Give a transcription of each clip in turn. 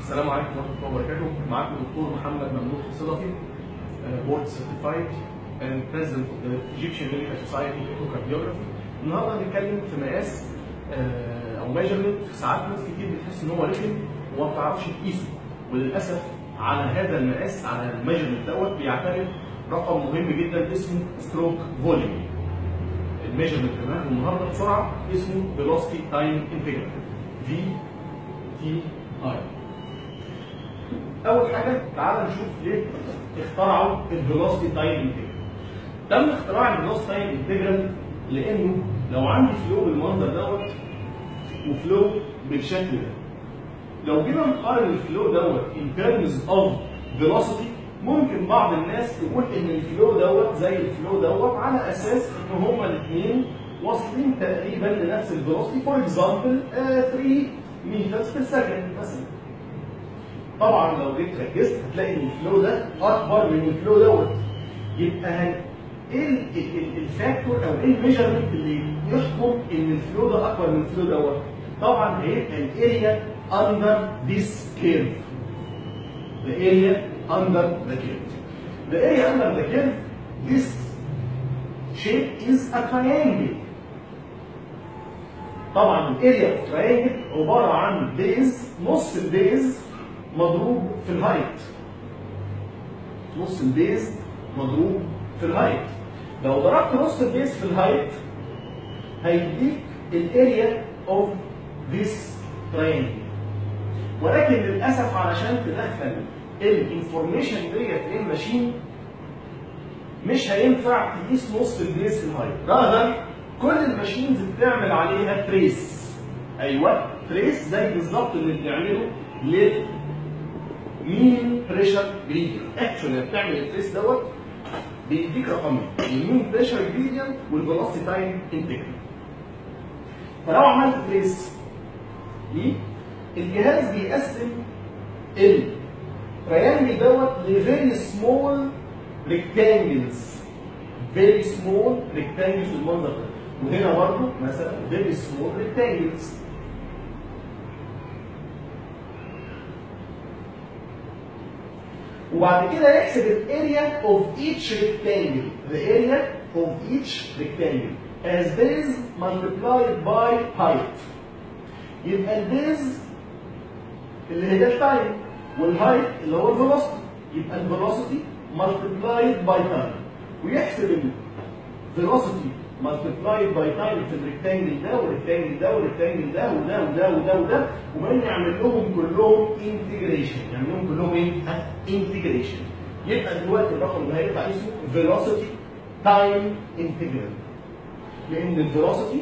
السلام عليكم ورحمه الله وبركاته معاكم الدكتور محمد ممدوح الصدفي بورد سيرتيفايد and president of the Egyptian Medical Society Echocardiography النهارده هنتكلم في مقاس آه، او ميجرمنت ساعات ناس كتير بتحس ان هو رخم وما بتعرفش تقيسه وللاسف على هذا المقاس على الميجرمنت دوت بيعتمد رقم مهم جدا اسمه ستروك فوليوم الميجرمنت اللي هناخده النهارده بسرعه اسمه فيلوسيتي تايم انتجرال في تي اي اول حاجه تعال نشوف ليه اخترعوا الفيلوسيتي تايم انتجرال تم اختراع الفيلوسيتي تايم انتجرال لانه لو عندي فلو بالمنظر دوت وفلو بالشكل ده لو جينا نقارن الفلو دوت in terms of velocity ممكن بعض الناس تقول ان الفلو دوت زي الفلو دوت على اساس ان هما الاثنين واصلين تقريبا لنفس الفيلوسيتي فور اكزامبل 3 متر في السكند مثلا طبعا لو جيت ركزت هتلاقي ان الفلو ده اكبر من الفلو دوت يبقى هن... ايه ال- ال- ال- الفاكتور او ايه الميجرمنت اللي يحكم ان الفلو ده اكبر من الفلو دوت طبعا هيبقى الاريا اندر ذيس كيرف the area under the curve. The area under the curve, this shape is a triangle. طبعا الاريا اوف تراينجل عباره عن بيز نص البيز مضروب في الهايت. نص البيز مضروب في الهايت. لو ضربت نص البيز في الهايت هيديك الاريا اوف ذيس تراينجل. ولكن للاسف علشان تدخل الانفورميشن ديت للماشين مش هينفع تقيس نص البيس في الهايت راذر كل الماشينز بتعمل عليها تريس ايوه تريس زي بالظبط اللي بنعمله لل مين بريشر جريدينت اكشن بتعمل التريس دوت بيديك رقمين المين بريشر جريدينت والفيلوسيتي تايم انتجرال فلو عملت تريس دي الجهاز بيقسم التريانجل دوت لفيري سمول ريكتانجلز فيري سمول ريكتانجلز بالمنظر ده وهنا برضه مثلا فيري سمول ريكتانجلز وبعد كده يحسب الاريا اوف each rectangle the area of each rectangle as base multiplied by height يبقى البيز اللي هي التايم والهايت اللي هو الفيلوسيتي يبقى الفيلوسيتي مالتبلايد باي تايم ويحسب الفيلوسيتي مالتبلايد باي تايم في الريكتانجل ده والريكتانجل ده والريكتانجل ده وده وده وده وده وبعدين يعمل لهم كلهم انتجريشن يعمل لهم كلهم ايه؟ انتجريشن يبقى دلوقتي الرقم اللي هيطلع اسمه فيلوسيتي تايم انتجرال لان الفيلوسيتي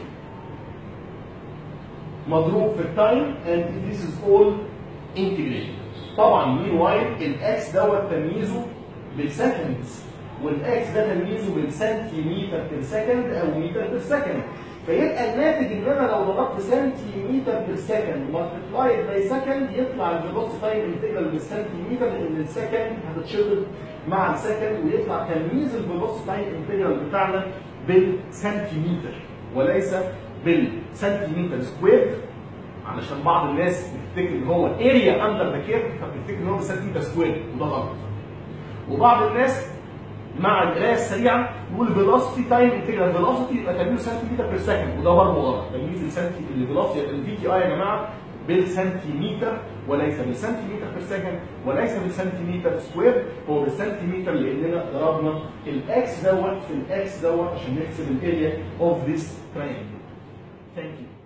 مضروب في التايم and this is all integration طبعا مين وايل الاكس دوت تمييزه بالسكندز والاكس ده تمييزه بالسنتيمتر بير سكند او متر بير سكند فيبقى الناتج ان انا لو ضربت سنتيمتر بير سكند مالتبلايد باي سكند يطلع الفيلوسيتي تايم انتجرال بالسنتيمتر لان السكند هتتشرط مع السكند ويطلع تمييز الفيلوسيتي تايم انتجرال بتاعنا بالسنتيمتر وليس بالسنتيمتر سكوير علشان بعض الناس بتفتكر ان هو اريا اندر ذا كيرف فبتفتكر ان هو بالسنتيمتر سكوير وده غلط وبعض الناس مع القرايه السريعه يقول فيلوسيتي تايم انتجرال فيلوسيتي يبقى تمييز سنتيمتر بير سكند وده برضه غلط تمييز السنتي الفيلوسيتي الفي تي اي يا جماعه بالسنتيمتر وليس بالسنتيمتر بير سكند وليس بالسنتيمتر سكوير هو بالسنتيمتر لاننا ضربنا الاكس دوت في الاكس دوت عشان نحسب الاريا اوف ذيس تراينجل ثانك يو